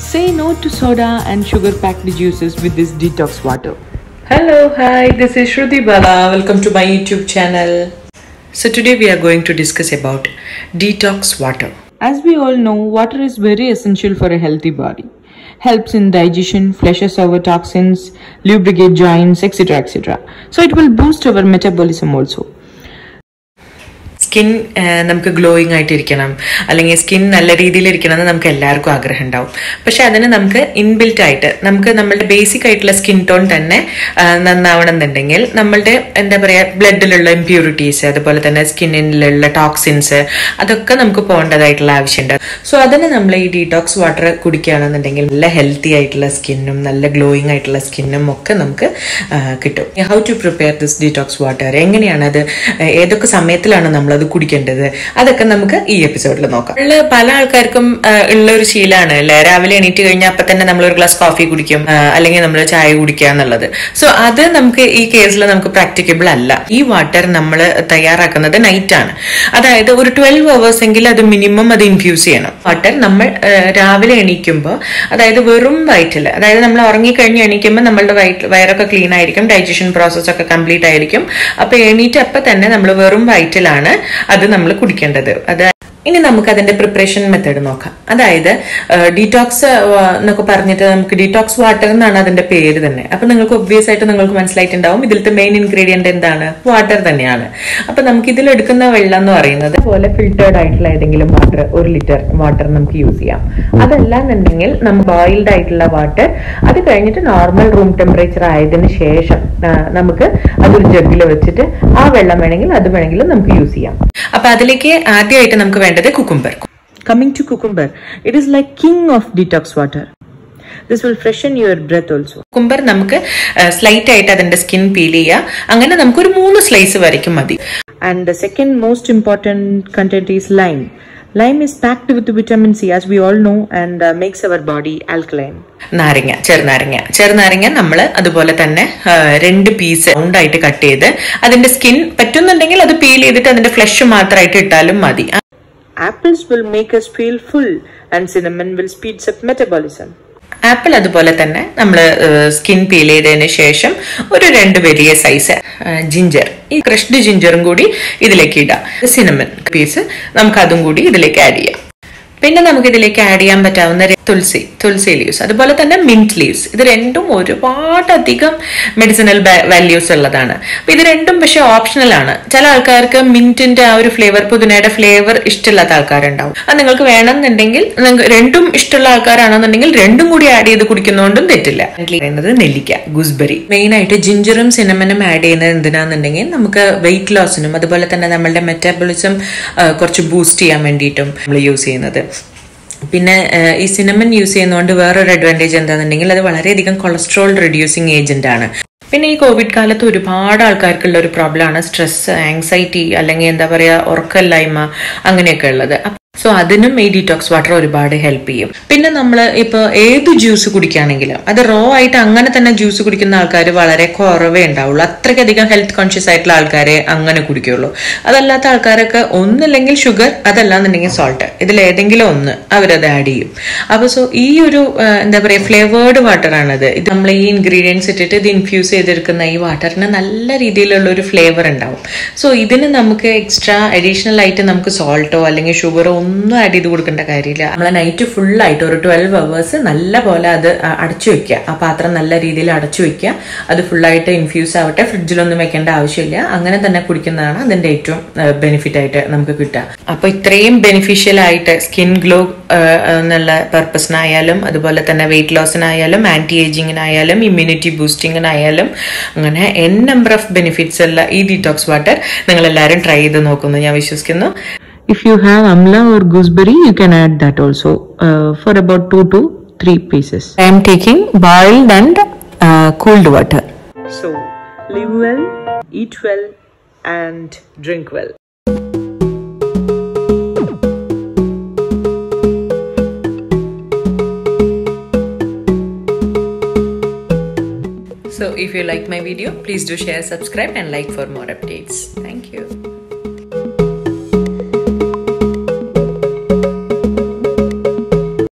Say no to soda and sugar packed juices with this detox water. Hello, hi, this is Shruti Bala. Welcome to my YouTube channel. So, today we are going to discuss about detox water. As we all know, water is very essential for a healthy body. Helps in digestion, flushes our toxins, lubricate joints, etc. etc. So it will boost our metabolism also. Skin നമുക്ക് glowing ആയിട്ടിരിക്കണം അല്ലെങ്കിൽ skin നല്ല രീതിയിൽ ഇരിക്കണം എന്ന് നമുക്ക് എല്ലാവർക്കും ആഗ്രഹം ഉണ്ടാവും പക്ഷെ അതിന് നമുക്ക് ഇൻബിൽറ്റ് ആയിട്ട് നമുക്ക് നമ്മളുടെ ബേസിക് ആയിട്ടുള്ള സ്കിൻ ടോൺ തന്നെ ആ, നന്നാവണം എന്നുണ്ടെങ്കിൽ നമ്മളുടെ എന്താ പറയുക ബ്ലഡിലുള്ള ഇമ്പ്യൂരിറ്റീസ് അതുപോലെ തന്നെ സ്കിന്നിലുള്ള ടോക്സിൻസ് അതൊക്കെ നമുക്ക് പോകേണ്ടതായിട്ടുള്ള ആവശ്യമുണ്ട് സോ അതിന് നമ്മൾ ഈ ഡീടോക്സ് വാട്ടർ കുടിക്കുകയാണെന്നുണ്ടെങ്കിൽ നല്ല ഹെൽത്തി ആയിട്ടുള്ള സ്കിന്നും നല്ല ഗ്ലോയിങ് ആയിട്ടുള്ള സ്കിന്നും ഒക്കെ നമുക്ക് ആ, കിട്ടും how to prepare this detox water എങ്ങനെയാണ് അത് ഏതൊക്കെ സമയത്തിലാണ് നമ്മളത് കുടിക്കേണ്ടത് അതൊക്കെ നമുക്ക് ഈ എപ്പിസോഡിൽ നോക്കാം ഉള്ള പല ആൾക്കാർക്കും ആ, ഉള്ള ഒരു ശീലമാണ് അല്ലെ രാവിലെ എണീറ്റ് കഴിഞ്ഞാൽ അപ്പൊ തന്നെ നമ്മൾ ഒരു ഗ്ലാസ് കോഫി കുടിക്കും ആ, അല്ലെങ്കിൽ നമ്മൾ ചായ കുടിക്കുക എന്നുള്ളത് സോ അത് നമുക്ക് ഈ കേസിൽ നമുക്ക് പ്രാക്ടിക്കബിൾ അല്ല ഈ വാട്ടർ നമ്മൾ തയ്യാറാക്കുന്നത് നൈറ്റ് ആണ് അതായത് ഒരു ട്വൽവ് അവേഴ്സ് എങ്കിലും അത് മിനിമം അത് ഇൻഫ്യൂസ് ചെയ്യണം വാട്ടർ നമ്മൾ ആ, രാവിലെ എണീക്കുമ്പോൾ അതായത് വെറും വയറ്റിൽ അതായത് നമ്മൾ ഉറങ്ങിക്കഴിഞ്ഞ് എണീക്കുമ്പോൾ നമ്മളുടെ വയറ്റ് വയറൊക്കെ ക്ലീൻ ആയിരിക്കും ഡൈജഷൻ പ്രോസസ് ഒക്കെ കംപ്ലീറ്റ് ആയിരിക്കും അപ്പൊ എണീറ്റ് അപ്പൊ തന്നെ നമ്മൾ വെറും വയറ്റിലാണ് അത് നമ്മൾ കുടിക്കേണ്ടത് അത് ഇനി നമുക്ക് അതിന്റെ പ്രിപ്പറേഷൻ മെത്തേഡ് നോക്കാം അതായത് ഡീടോക്സ് എന്നൊക്കെ പറഞ്ഞിട്ട് നമുക്ക് ഡീടോക്സ് വാട്ടർ എന്നാണ് അതിന്റെ പേര് തന്നെ അപ്പൊ നിങ്ങൾക്ക് ഒബ്വിയസ് ആയിട്ട് നിങ്ങൾക്ക് മനസ്സിലായിട്ടുണ്ടാവും ഇതിലത്തെ മെയിൻ ഇൻഗ്രീഡിയന്റ് എന്താണ് വാട്ടർ തന്നെയാണ് അപ്പൊ നമുക്ക് ഇതിൽ എടുക്കുന്ന വെള്ളം എന്ന് പറയുന്നത് പോലെ ഫിൽറ്റേർഡ് ആയിട്ടുള്ള ഏതെങ്കിലും വാട്ടർ ഒരു ലിറ്റർ വാട്ടർ നമുക്ക് യൂസ് ചെയ്യാം അതല്ല എന്നുണ്ടെങ്കിൽ നമ്മൾ ബോയിൽഡ് ആയിട്ടുള്ള വാട്ടർ അത് കഴിഞ്ഞിട്ട് നോർമൽ റൂം ടെമ്പറേച്ചർ ആയതിനു ശേഷം ആ, നമുക്ക് അതൊരു ജഗ്ഗിൽ വെച്ചിട്ട് ആ വെള്ളം വേണമെങ്കിൽ അത് വേണമെങ്കിലും നമുക്ക് യൂസ് ചെയ്യാം അപ്പൊ അതിലേക്ക് ആദ്യമായിട്ട് നമുക്ക് വേണ്ടത് cucumber Coming to cucumber, it is like king of detox water. This will freshen your breath also. Cucumber നമുക്ക് സ്ലൈറ്റ് ആയിട്ട് അതിന്റെ സ്കിൻ പീൽ ചെയ്യാം അങ്ങനെ നമുക്ക് ഒരു മൂന്ന് സ്ലൈസ് വരയ്ക്കും മതി And the second most important content is lime. Lime is packed with vitamin C, as we all know, and uh, makes our body alkaline. നാരങ്ങ ചെറുനാരങ്ങ ചെറുനാരങ്ങ നമ്മൾ അതുപോലെ തന്നെ ആ, രണ്ട് പീസ് റൗണ്ടായിട്ട് കട്ട് ചെയ്ത് അതിന്റെ സ്കിൻ പറ്റുന്നുണ്ടെങ്കിൽ അത് പീൽ ചെയ്തിട്ട് അതിന്റെ ഫ്ലഷ് മാത്രമായിട്ട് ഇട്ടാലും മതി Apples will make us feel full, and cinnamon will speeds up metabolism. Apple അതുപോലെ തന്നെ നമ്മൾ സ്കിൻ പീൽ ചെയ്തതിന് ശേഷം ഒരു രണ്ട് വലിയ സൈസ് ജിഞ്ചർ ഈ ക്രഷ്ഡ് ജിഞ്ചറും കൂടി ഇതിലേക്ക് ഇടാം സിനമൻ പീസ് നമുക്ക് അതും കൂടി ഇതിലേക്ക് ആഡ് ചെയ്യാം പിന്നെ നമുക്ക് ഇതിലേക്ക് ആഡ് ചെയ്യാൻ പറ്റാവുന്ന രെ- തുളസി തുളസി ലീവ്സ് അതുപോലെ തന്നെ മിന്റ് ലീവ്സ് ഇത് രണ്ടും ഒരുപാടധികം മെഡിസിനൽ വാല്യൂസ് ഉള്ളതാണ് അപ്പൊ ഇത് രണ്ടും പക്ഷെ ഓപ്ഷണൽ ആണ് ചില ആൾക്കാർക്ക് മിന്റിന്റെ ആ ഒരു ഫ്ലേവർ പുതിനയുടെ ഫ്ലേവർ ഇഷ്ടമില്ലാത്ത ആൾക്കാരുണ്ടാവും അത് നിങ്ങൾക്ക് വേണമെന്നുണ്ടെങ്കിൽ നിങ്ങൾക്ക് രണ്ടും ഇഷ്ടമുള്ള ആൾക്കാരാണെന്നുണ്ടെങ്കിൽ രണ്ടും കൂടി ആഡ് ചെയ്ത് കുടിക്കുന്നതുകൊണ്ടും തെറ്റില്ല പറയുന്നത് നെല്ലിക്ക ഗുസ്ബെറി മെയിൻ ആയിട്ട് ജിഞ്ചറും സിനമനും ആഡ് ചെയ്യുന്നത് എന്തിനാന്നുണ്ടെങ്കിൽ നമുക്ക് വെയിറ്റ് ലോസിനും അതുപോലെ തന്നെ നമ്മളുടെ മെറ്റാബോളിസം കുറച്ച് ബൂസ്റ്റ് ചെയ്യാൻ വേണ്ടിയിട്ടും നമ്മൾ യൂസ് ചെയ്യുന്നത് പിന്നെ ഏഹ്, ഈ സിനമൻ യൂസ് ചെയ്യുന്നതുകൊണ്ട് വേറൊരു അഡ്വാൻറ്റേജ് എന്താണെന്നുണ്ടെങ്കിൽ അത് വളരെയധികം കൊളസ്ട്രോൾ റിഡ്യൂസിങ് ഏജന്റ് ആണ് പിന്നെ ഈ കോവിഡ് കാലത്ത് ഒരുപാട് ആൾക്കാർക്കുള്ള ഒരു പ്രോബ്ലമാണ് സ്ട്രെസ് ആങ്സൈറ്റി അല്ലെങ്കിൽ എന്താ പറയുക ഉറക്കമില്ലായ്മ അങ്ങനെയൊക്കെ ഉള്ളത് സോ അതിനും ഈ ഡീറ്റോക്സ് വാട്ടർ ഒരുപാട് ഹെൽപ്പ് ചെയ്യും പിന്നെ നമ്മൾ ഇപ്പോൾ ഏത് ജ്യൂസ് കുടിക്കുകയാണെങ്കിലും അത് റോ ആയിട്ട് അങ്ങനെ തന്നെ ജ്യൂസ് കുടിക്കുന്ന ആൾക്കാർ വളരെ കുറവേ ഉണ്ടാവുള്ളൂ അത്രയ്ക്കധികം ഹെൽത്ത് കോൺഷ്യസ് ആയിട്ടുള്ള ആൾക്കാരെ അങ്ങനെ കുടിക്കുള്ളൂ അതല്ലാത്ത ആൾക്കാരൊക്കെ ഒന്നില്ലെങ്കിൽ ഷുഗർ അതല്ലാന്നുണ്ടെങ്കിൽ സോൾട്ട് ഇതിൽ ഏതെങ്കിലും ഒന്ന് അവരത് ആഡ് ചെയ്യും അപ്പോൾ സോ ഈ ഒരു ആ, എന്താ പറയുക ഫ്ലേവേർഡ് വാട്ടറാണിത് ഇത് നമ്മൾ ഈ ഇൻഗ്രീഡിയൻസ് ഇട്ടിട്ട് ഇത് ഇൻഫ്യൂസ് ചെയ്തെടുക്കുന്ന ഈ വാട്ടറിന് നല്ല രീതിയിലുള്ള ഒരു ഫ്ലേവർ ഉണ്ടാവും സോ ഇതിന് നമുക്ക് എക്സ്ട്രാ അഡീഷണൽ ആയിട്ട് നമുക്ക് സോൾട്ടോ അല്ലെങ്കിൽ ഷുഗറോ ഒന്നും ആഡ് ചെയ്ത് കൊടുക്കേണ്ട കാര്യമില്ല നമ്മളെ നൈറ്റ് ഫുൾ ആയിട്ട് ഒരു ട്വൽവ് അവേഴ്സ് നല്ല പോലെ അത് അ- അടച്ചു വെക്കുക ആ പാത്രം നല്ല രീതിയിൽ അടച്ചു വെക്കുക അത് ഫുള്ളായിട്ട് ഇൻഫ്യൂസ് ആവട്ടെ ഫ്രിഡ്ജിലൊന്നും വെക്കേണ്ട ആവശ്യമില്ല അങ്ങനെ തന്നെ കുടിക്കുന്നതാണ് അതിന്റെ ഏറ്റവും ബെനിഫിറ്റ് ആയിട്ട് നമുക്ക് കിട്ടുക അപ്പൊ ഇത്രയും ബെനിഫിഷ്യൽ ആയിട്ട് സ്കിൻ ഗ്ലോ എന്നുള്ള പർപ്പസിനായാലും അതുപോലെ തന്നെ വെയിറ്റ് ലോസിനായാലും ആന്റി ഏജിങ്ങിനായാലും ഇമ്മ്യൂണിറ്റി ബൂസ്റ്റിങ്ങിനായാലും അങ്ങനെ എൻ നമ്പർ ഓഫ് ബെനിഫിറ്റ്സ് ഉള്ള ഈ ഡീറ്റോക്സ് വാട്ടർ നിങ്ങൾ എല്ലാവരും ട്രൈ ചെയ്ത് നോക്കുന്നു ഞാൻ വിശ്വസിക്കുന്നു If you have amla or gooseberry, you can add that also uh, for about two to three pieces. I am taking boiled and uh, cooled water. So, live well, eat well, and drink well. So if you like my video, please do share, subscribe and like for more updates. Thank you.